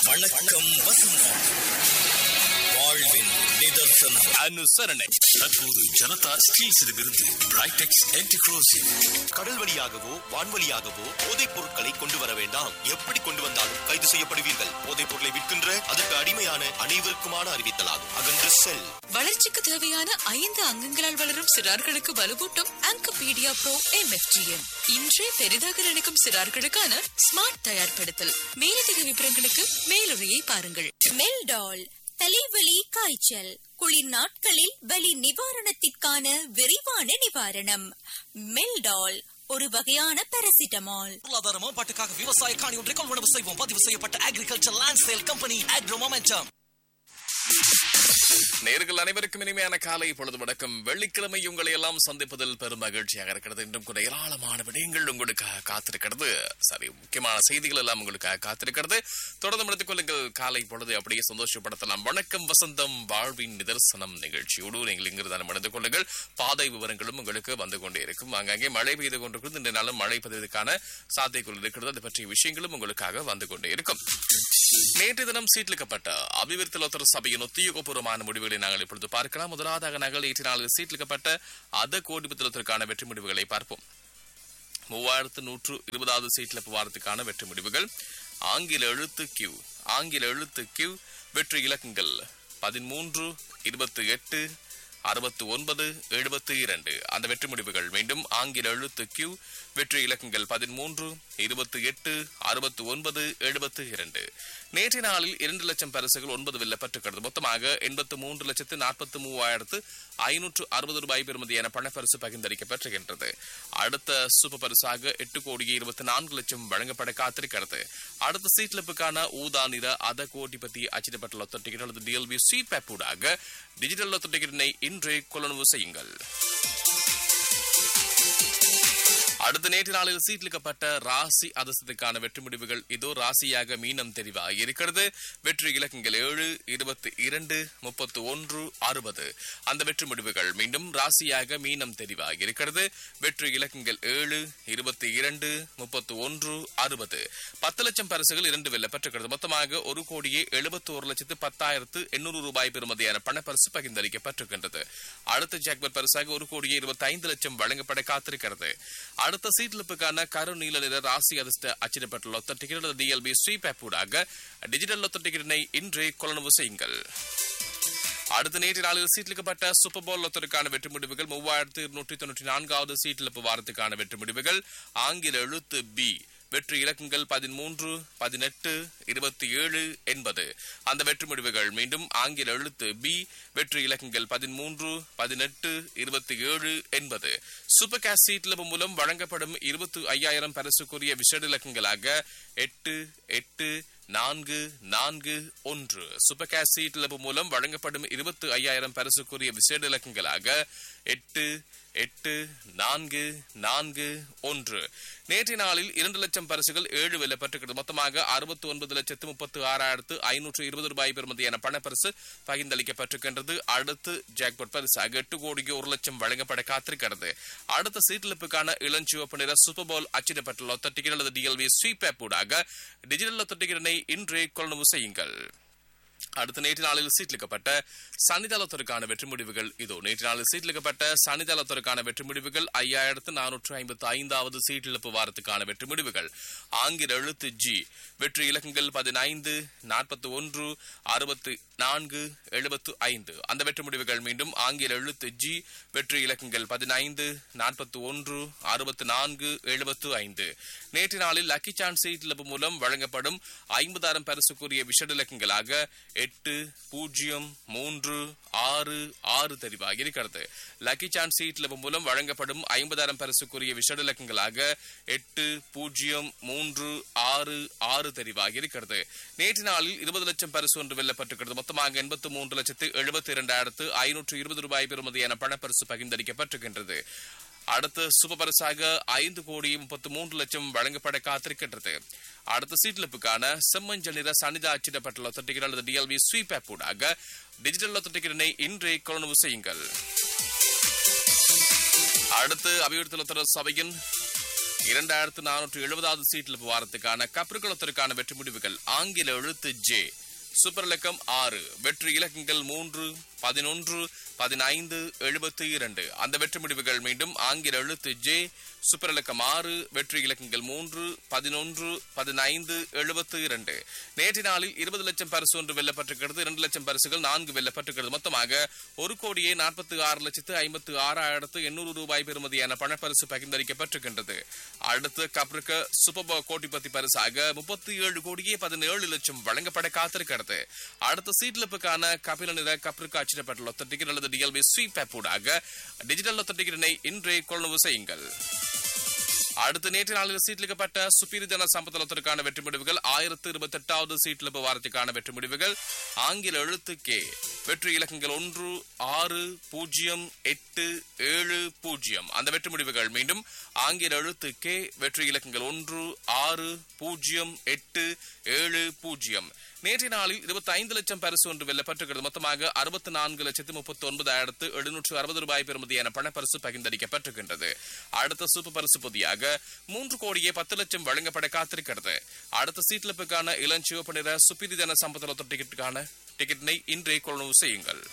வணக்கம் வசந்தம் வாழ்வின் நிதர்சனம் அனுசரணை தற்போது ஜனதா ஸ்டீல்ஸிடமிருந்து பிரைடெக்ஸ் என்டிக்ரோசிவ் கடல் வழியாகவோ வான்வழியாகவோ போதைப் பொருட்களை கொண்டு வர வேண்டாம் எப்படி கொண்டு வந்தாலும் கைது செய்யப்படுவீர்கள் போதைப் பொருளை விற்கின்ற அதற்கு அடிமையான அனைவருக்குமான அறிவித்தலாகும் அகன்று செல் வளர்ச்சிக்கு தேவையான ஐந்து அங்கங்களால் வளரும் சிறார்களுக்கு வலுவூட்டும் ஆங்கபீடியா ப்ரோ எம்எஃப்ஜிஎம் இன்றே பெரிதாக நினைக்கும் சிறார்களுக்கான ஸ்மார்ட் தயார்படுத்தல் மேலதிக விவரங்களுக்கு மேலுரையை பாருங்கள் மெல்டால் தலைவலி காய்ச்சல் குளிர் நாட்களில் வலி நிவாரணத்திற்கான விரைவான நிவாரணம் மெல்டால் ஒரு வகையான பாராசிட்டமால் பொருளாதார மேம்பாட்டுக்காக விவசாய காணி ஒன்றை கொள்வனவு செய்வோம் பதிவு செய்யப்பட்ட agriculture land sale company agro momentum நேர்கள் அனைவருக்கும் இனிமையான காலை பொழுது வணக்கம் வெள்ளிக்கிழமை உங்களை எல்லாம் சந்திப்பதில் பெரும் மகிழ்ச்சியாக இருக்கிறது இன்றும் கூட ஏராளமான விடயங்கள் உங்களுக்காக காத்திருக்கிறது சரி முக்கியமான செய்திகள் எல்லாம் உங்களுக்காக காத்திருக்கிறது தொடர்ந்து முடித்துக் கொள்ளுங்கள் காலை பொழுது அப்படியே சந்தோஷப்படுத்தலாம் வணக்கம் வசந்தம் வாழ்வின் நிதர்சனம் நிகழ்ச்சியோடு நீங்கள் இங்கிருந்தாலும் நடந்து கொள்ளுங்கள் பாதை விவரங்களும் உங்களுக்கு வந்து கொண்டே இருக்கும் அங்கங்கே மழை பெய்து கொண்டிருக்கிறது இந்த நாளும் மழை பெய்வதற்கான சாத்தியக்குள் இருக்கிறது அது பற்றிய விஷயங்களும் உங்களுக்காக வந்து கொண்டே இருக்கும் நேற்று தினம் சீட்லிக்கப்பட்ட அபிவிருத்தி லோத்தர் சபையின் உத்தியோகபூர்வமான முடிவுகளை நாங்கள் இப்பொழுது பார்க்கலாம் முதலாவதாக நாங்கள் நேற்று நாளில் சீட்லிக்கப்பட்ட அத கோடிபத்திரத்திற்கான வெற்றி முடிவுகளை பார்ப்போம் மூவாயிரத்து நூற்று இருபதாவது சீட்ல வாரத்துக்கான வெற்றி முடிவுகள் ஆங்கில எழுத்து கியூ ஆங்கில எழுத்து கியூ வெற்றி இலக்கங்கள் பதிமூன்று இருபத்தி எட்டு அறுபத்து ஒன்பது எழுபத்து இரண்டு அந்த வெற்றி முடிவுகள் மீண்டும் ஆங்கில எழுத்து கியூ வெற்றி இலக்கங்கள் பதிமூன்று இருபத்தி எட்டு அறுபத்து ஒன்பது எழுபத்து இரண்டு நேற்றைய நாளில் இரண்டு லட்சம் பரிசுகள் ஒன்பது வெல்ல பெற்றுக்கிறது மொத்தமாக எண்பத்து மூன்று லட்சத்து நாற்பத்தி மூவாயிரத்து ஐநூற்று அறுபது ரூபாய் பெறுமதியான பணப்பரிசு பகிர்ந்தளிக்கப்பட்டிருக்கின்றது அடுத்த சூப்பர் பரிசாக எட்டு கோடியே இருபத்தி நான்கு லட்சம் வழங்கப்பட காத்திருக்கிறது அடுத்த சீட்லிப்புக்கான ஊதா நிற அத கோடி பற்றி அச்சிடப்பட்ட லொத்த டிக்கெட் அல்லது டிஎல்பி சி பேப்பூடாக டிஜிட்டல் லொத்த டிக்கெட்டினை இன்றே கொள்ளளவு செய்யுங்கள் அடுத்த நேற்று நாளில் சீட்லிக்கப்பட்ட ராசி அதிர்ஷ்டத்துக்கான வெற்றி முடிவுகள் இதோ ராசியாக மீனம் தெரிவாக இருக்கிறது வெற்றி இலக்கங்கள் ஏழு இருபத்தி இரண்டு முப்பத்து ஒன்று அறுபது அந்த வெற்றி முடிவுகள் மீண்டும் ராசியாக மீனம் தெரிவாக இருக்கிறது வெற்றி இலக்கங்கள் ஏழு இருபத்தி இரண்டு முப்பத்து ஒன்று அறுபது பத்து லட்சம் பரிசுகள் இரண்டு வெல்ல பெற்றுக்கிறது மொத்தமாக ஒரு கோடியே எழுபத்தி ஒரு லட்சத்து பத்தாயிரத்து எண்ணூறு ரூபாய் பெறுமதியான பணப்பரிசு பகிர்ந்தளிக்கப்பட்டிருக்கின்றது அடுத்த ஜாக்பர் பரிசாக ஒரு கோடியே இருபத்தி ஐந்து லட்சம் வழங்கப்பட காத்திருக்கிறது அடுத்த சீட்லிப்புக்கான கரு நீல நிற ராசி அதிர்ஷ்ட அச்சிடப்பட்ட லொத்த டிக்கெட் டிஎல்பி ஸ்ரீ பேப்பூடாக டிஜிட்டல் லொத்த டிக்கெட்டினை இன்றே கொள்ளளவு செய்யுங்கள் அடுத்த நேற்று நாளில் சீட்லிக்கப்பட்ட சூப்பர் போல் லொத்தருக்கான வெற்றி முடிவுகள் மூவாயிரத்து இருநூற்றி தொண்ணூற்றி நான்காவது சீட்டிழப்பு வாரத்துக்கான வெற்றி முடிவுகள் ஆங்கில எழுத்து பி வெற்றி இலக்கங்கள் பதிமூன்று பதினெட்டு இருபத்தி ஏழு எண்பது அந்த வெற்றி முடிவுகள் மீண்டும் ஆங்கில எழுத்து பி வெற்றி இலக்கங்கள் பதிமூன்று பதினெட்டு இருபத்தி ஏழு எண்பது சூப்பர் கேஷ் சீட்லபு மூலம் வழங்கப்படும் இருபத்தி ஐயாயிரம் பரிசுக்குரிய விஷட இலக்கங்களாக எட்டு எட்டு நான்கு நான்கு ஒன்று சூப்பர் கேஷ் சீட்லபு மூலம் வழங்கப்படும் இருபத்தி ஐயாயிரம் பரிசுக்குரிய விசேட இலக்கங்களாக எட்டு எட்டு நான்கு நான்கு ஒன்று நேற்றைய நாளில் இரண்டு லட்சம் பரிசுகள் ஏழு வெல்ல பெற்றுக்கிறது மொத்தமாக அறுபத்தி ஒன்பது லட்சத்து முப்பத்து ஆறாயிரத்து ஐநூற்று இருபது ரூபாய் பெறுமதியான பணப்பரிசு பகிர்ந்தளிக்கப்பட்டிருக்கின்றது அடுத்து ஜாக்பாட் பரிசாக எட்டு கோடிக்கு ஒரு லட்சம் வழங்கப்பட காத்திருக்கிறது அடுத்த சீட்டிழப்புக்கான இளஞ்சிவப்பு நிற சூப்பர் போல் அச்சிடப்பட்ட லொத்த டிக்கெட் அல்லது டிஎல்வி ஸ்வீப் ஊடாக டிஜிட்டல் லொத்த டிக்கெட்டினை இன்றே கொள்ளவு செய்யுங்கள் அடுத்த நேற்று நாளில் சீட்லிக்கப்பட்ட சனிதளத்திற்கான வெற்றி முடிவுகள் இதோ நேற்று நாளில் சீட்லிக்கப்பட்ட சனிதளத்திற்கான வெற்றி முடிவுகள் ஐயாயிரத்து நானூற்று ஐம்பத்தி ஐந்தாவது சீட்டிழப்பு வாரத்துக்கான வெற்றி முடிவுகள் ஆங்கில எழுத்து ஜி வெற்றி இலக்கங்கள் பதினைந்து நாற்பத்தி ஒன்று அறுபத்தி நான்கு எழுபத்து ஐந்து அந்த வெற்றி முடிவுகள் மீண்டும் ஆங்கில எழுத்து ஜி வெற்றி இலக்கங்கள் பதினைந்து நாற்பத்தி ஒன்று அறுபத்தி நான்கு எழுபத்து ஐந்து நேற்று நாளில் லக்கி சான்ஸ் சீட்லப்பு மூலம் வழங்கப்படும் ஐம்பதாயிரம் பரிசுக்குரிய விஷட இலக்கங்களாக எட்டு பூஜ்ஜியம் மூன்று ஆறு ஆறு தெரிவாக இருக்கிறது லக்கி சான்ஸ் சீட்லப்பு மூலம் வழங்கப்படும் ஐம்பதாயிரம் பரிசுக்குரிய விஷட இலக்கங்களாக எட்டு பூஜ்ஜியம் மூன்று ஆறு ஆறு தெரிவாக இருக்கிறது நேற்று நாளில் இருபது லட்சம் பரிசு ஒன்று வெல்லப்பட்டிருக்கிறது மொத்தமாக எண்பத்து மூன்று லட்சத்து எழுபத்தி இரண்டாயிரத்து ஐநூற்று இருபது ரூபாய் பெறுமதியான பணப்பரிசு பகிர்ந்தளிக்கப்பட்டிருக்கின்றது அடுத்த சூப்பர் பரிசாக ஐந்து கோடி முப்பத்தி மூன்று லட்சம் வழங்கப்பட காத்திருக்கின்றது அடுத்த சீட்லிப்புக்கான செம்மஞ்சள் நிற சனிதா அச்சிடப்பட்ட லொத்த டிக்கெட் அல்லது டிஎல்வி ஸ்வீப் ஆப் ஊடாக டிஜிட்டல் லொத்த டிக்கெட்டினை இன்றே கொள்ளவு செய்யுங்கள் அடுத்து அபிவிருத்தி லொத்தர சபையின் இரண்டாயிரத்து நானூற்று எழுபதாவது சீட்டில் வாரத்துக்கான கப்ருக்குளத்திற்கான வெற்றி முடிவுகள் ஆங்கில எழுத்து ஜே சூப்பர் இலக்கம் ஆறு வெற்றி இலக்கங்கள் மூன்று பதினொன்று பதினைந்து எழுபத்தி இரண்டு அந்த வெற்றி முடிவுகள் மீண்டும் ஆங்கில எழுத்து ஜே சூப்பர் இலக்கம் ஆறு வெற்றி இலக்கங்கள் மூன்று பதினொன்று பதினைந்து எழுபத்தி இரண்டு நேற்று நாளில் இருபது லட்சம் பரிசு ஒன்று வெல்லப்பட்டிருக்கிறது இரண்டு லட்சம் பரிசுகள் நான்கு வெல்லப்பட்டிருக்கிறது மொத்தமாக ஒரு கோடியே நாற்பத்தி ஆறு லட்சத்து ஐம்பத்து ஆறாயிரத்து எண்ணூறு ரூபாய் பெறுமதியான பணப்பரிசு பகிர்ந்தளிக்கப்பட்டிருக்கின்றது அடுத்து கப்ருக்க சூப்பர் கோட்டிபதி பரிசாக முப்பத்தி ஏழு கோடியே பதினேழு லட்சம் வழங்கப்பட காத்திருக்கிறது அடுத்த சீட்லிப்புக்கான கபில நிற கப்ருக்கு அச்சிடப்பட்ட லொத்த டிக்கெட் அல்லது டிஎல்பி ஸ்வீப் ஆப் ஊடாக டிஜிட்டல் லொத்த டிக்கெட்டினை இன்றே கொள்ளுவு செய்யுங்கள் அடுத்து நேற்று நாளில் சீட்லிக்கப்பட்ட சுப்பீரி ஜன சம்பத்தலத்திற்கான வெற்றி முடிவுகள் ஆயிரத்து இருபத்தி எட்டாவது சீட்லிப்பு வாரத்துக்கான வெற்றி முடிவுகள் ஆங்கில எழுத்து கே வெற்றி இலக்கங்கள் ஒன்று ஆறு பூஜ்ஜியம் எட்டு ஏழு பூஜ்ஜியம் அந்த வெற்றி முடிவுகள் மீண்டும் ஆங்கில எழுத்து கே வெற்றி இலக்கங்கள் ஒன்று ஆறு பூஜ்ஜியம் எட்டு ஏழு பூஜ்ஜியம் நேற்றைய நாளில் இருபத்தி ஐந்து லட்சம் பரிசு ஒன்று வெல்லப்பட்டிருக்கிறது மொத்தமாக அறுபத்தி நான்கு லட்சத்து முப்பத்தி ஒன்பதாயிரத்து எழுநூற்று அறுபது ரூபாய் பெறுமதியான பணப்பரிசு பகிர்ந்தளிக்கப்பட்டிருக்கின்றது அடுத்த சூப்பர் பரிசு பொதியாக மூன்று கோடியே பத்து லட்சம் வழங்கப்பட காத்திருக்கிறது அடுத்த சீட்லிப்புக்கான இளஞ்சிவப்பு நிற சுப்பிரி ஜன சம்பத்தலத்த டிக்கெட்டுக்கான டிக்கெட்டினை இன்றே கொள்ளுவு செய்யுங்கள்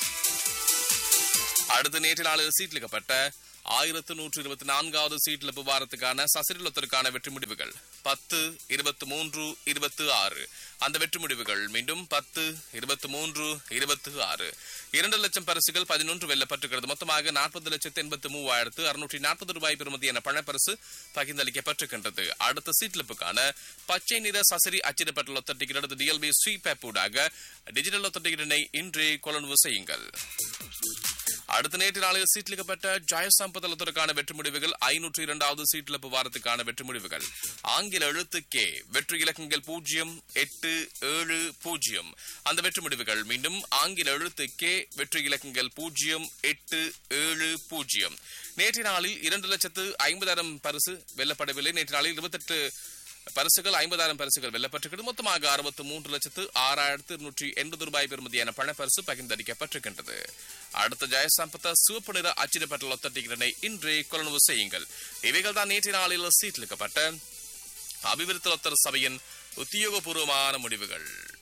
அடுத்த நேற்று நாளில் சீட்லிக்கப்பட்ட ஆயிரத்து நூற்று இருபத்தி நான்காவது சீட்லிப்பு வாரத்துக்கான சசிரிலத்திற்கான வெற்றி முடிவுகள் பத்து இருபத்தி மூன்று இருபத்தி ஆறு அந்த வெற்றி முடிவுகள் மீண்டும் பத்து இருபத்தி மூன்று இருபத்தி ஆறு இரண்டு லட்சம் பரிசுகள் பதினொன்று வெல்லப்பட்டிருக்கிறது மொத்தமாக நாற்பது லட்சத்து எண்பத்தி மூவாயிரத்து அறுநூற்றி நாற்பது ரூபாய் பெறுமதியான பணப்பரிசு பகிர்ந்தளிக்கப்பட்டிருக்கின்றது அடுத்த சீட்லிப்புக்கான பச்சை நிற சசரி அச்சிடப்பட்ட லொத்த டிக்கெட் அல்லது டிஎல்பி ஸ்வீப் ஆப் ஊடாக டிஜிட்டல் லொத்த டிக்கெட்டினை இன்றே கொள்ளுவு செய்யுங்கள் அடுத்த நேற்று நாளில் சீட்லிக்கப்பட்ட ஜெயசம்பதலத்திற்கான வெற்றி முடிவுகள் ஐநூற்று இரண்டாவது சீட்லிப்பு வாரத்துக்கான வெற்றி முடிவுகள் ஆங்கில எழுத்து கே வெற்றி இலக்கங்கள் பூஜ்ஜியம் எட்டு ஏழு பூஜ்ஜியம் அந்த வெற்றி முடிவுகள் மீண்டும் ஆங்கில எழுத்து கே வெற்றி இலக்கங்கள் பூஜ்ஜியம் எட்டு ஏழு பூஜ்ஜியம் நேற்று நாளில் இரண்டு லட்சத்து ஐம்பதாயிரம் பரிசு வெல்லப்படவில்லை நேற்று நாளில் இருபத்தெட்டு பரிசுகள் ஐம்பதாயிரம் பரிசுகள் வெல்லப்பட்டிருக்கிறது மொத்தமாக அறுபத்தி மூன்று லட்சத்து ஆறாயிரத்து நூற்றி எண்பது ரூபாய் பெறுமதியான பணப்பரிசு பகிர்ந்தளிக்கப்பட்டிருக்கின்றது அடுத்த ஜெயசம்பத்த சிவப்பு நிற அச்சிடப்பட்ட லொத்த டிக்கெட்டினை இன்றே கொள்ளுவு செய்யுங்கள் இவைகள் தான் நேற்று நாளில் சீட்லிக்கப்பட்ட அபிவிருத்தி லொத்தர் சபையின் உத்தியோகபூர்வமான முடிவுகள்